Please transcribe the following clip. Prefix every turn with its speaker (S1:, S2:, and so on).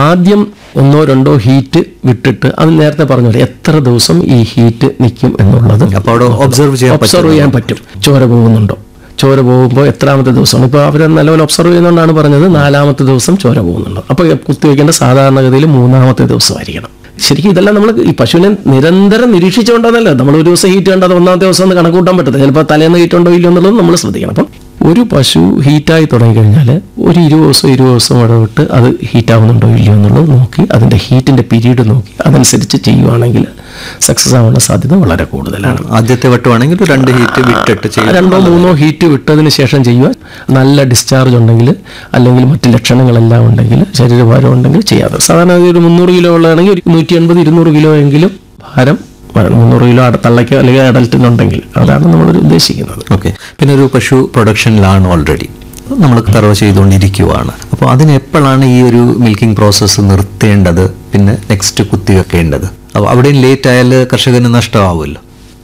S1: ആദ്യം ഒന്നോ രണ്ടോ ഹീറ്റ് വിട്ടിട്ട് അത് നേരത്തെ പറഞ്ഞ പോലെ എത്ര ദിവസം ഈ ഹീറ്റ് നിൽക്കും എന്നുള്ളത്
S2: അപ്പോൾ അവിടെ ഒബ്സർവ് ചെയ്യാൻ
S1: ഒബ്സർവ് ചെയ്യാൻ പറ്റും ചോര പോകുന്നുണ്ടോ ചോര പോകുമ്പോൾ എത്രാമത്തെ ദിവസമാണ് ഇപ്പോൾ അവർ നല്ലപോലെ ഒബ്സർവ് ചെയ്യുന്നതുകൊണ്ടാണ് പറഞ്ഞത് നാലാമത്തെ ദിവസം ചോര പോകുന്നുണ്ട് അപ്പോൾ കുത്തിവെക്കേണ്ട സാധാരണഗതിയിൽ മൂന്നാമത്തെ ദിവസമായിരിക്കണം ശരിക്കും ഇതെല്ലാം നമ്മൾ ഈ പശുവിനെ നിരന്തരം നിരീക്ഷിച്ചുകൊണ്ടതല്ല നമ്മൾ ഒരു ദിവസം ഹീറ്റ് കണ്ടത് ഒന്നാമത്തെ ദിവസം ഒന്ന് കണക്ക് കൂട്ടാൻ പറ്റത്തില്ല ചിലപ്പോൾ തലേന്ന് ഹീറ്റ് ഉണ്ടോ ഇല്ലയോ എന്നുള്ളത് നമ്മൾ ശ്രദ്ധിക്കണം അപ്പം ഒരു പശു ഹീറ്റായി തുടങ്ങിക്കഴിഞ്ഞാൽ ഒരു ഇരുപത് ദിവസം ഇരുപത് ദിവസം ഇടവിട്ട് അത് ഹീറ്റ് ആവുന്നുണ്ടോ ഇല്ലയോ എന്നുള്ളത് നോക്കി അതിൻ്റെ ഹീറ്റിൻ്റെ പീരീഡ് നോക്കി അതനുസരിച്ച് ചെയ്യുവാണെങ്കിൽ സക്സസ് ആവാനുള്ള സാധ്യത വളരെ കൂടുതലാണ്
S2: ആദ്യത്തെ വട്ടമാണെങ്കിൽ ഒരു രണ്ട് ഹീറ്റ് വിട്ടിട്ട് ചെയ്യും
S1: രണ്ടോ മൂന്നോ ഹീറ്റ് വിട്ടതിന് ശേഷം ചെയ്യുക നല്ല ഡിസ്ചാർജ് ഉണ്ടെങ്കിൽ അല്ലെങ്കിൽ മറ്റ് ലക്ഷണങ്ങളെല്ലാം ഉണ്ടെങ്കിൽ ശരീരഭാരം ഉണ്ടെങ്കിൽ ചെയ്യാതെ സാധാരണ ഒരു മുന്നൂറ് കിലോ ഉള്ളതാണെങ്കിൽ ഒരു നൂറ്റി എൺപത് ഇരുന്നൂറ് കിലോ എങ്കിലും ഭാരം വേണം. മുന്നൂറ് കിലോ അട- തള്ളയ്ക്കോ അല്ലെങ്കിൽ അഡൽറ്റിനുണ്ടെങ്കിൽ അതാണ് നമ്മൾ ഉദ്ദേശിക്കുന്നത്
S2: ഓക്കെ പിന്നെ ഒരു പശു പ്രൊഡക്ഷനിലാണ് ഓൾറെഡി നമ്മൾ കറവ് ചെയ്തുകൊണ്ടിരിക്കുവാണ് അപ്പോൾ അതിന് എപ്പോഴാണ് ഈ ഒരു മിൽക്കിംഗ് പ്രോസസ്സ് നിർത്തേണ്ടത് പിന്നെ നെക്സ്റ്റ് കുത്തിവെക്കേണ്ടത് അപ്പോൾ അവിടെയും ലേറ്റ് ആയാൽ കർഷകന് നഷ്ടമാവുമല്ലോ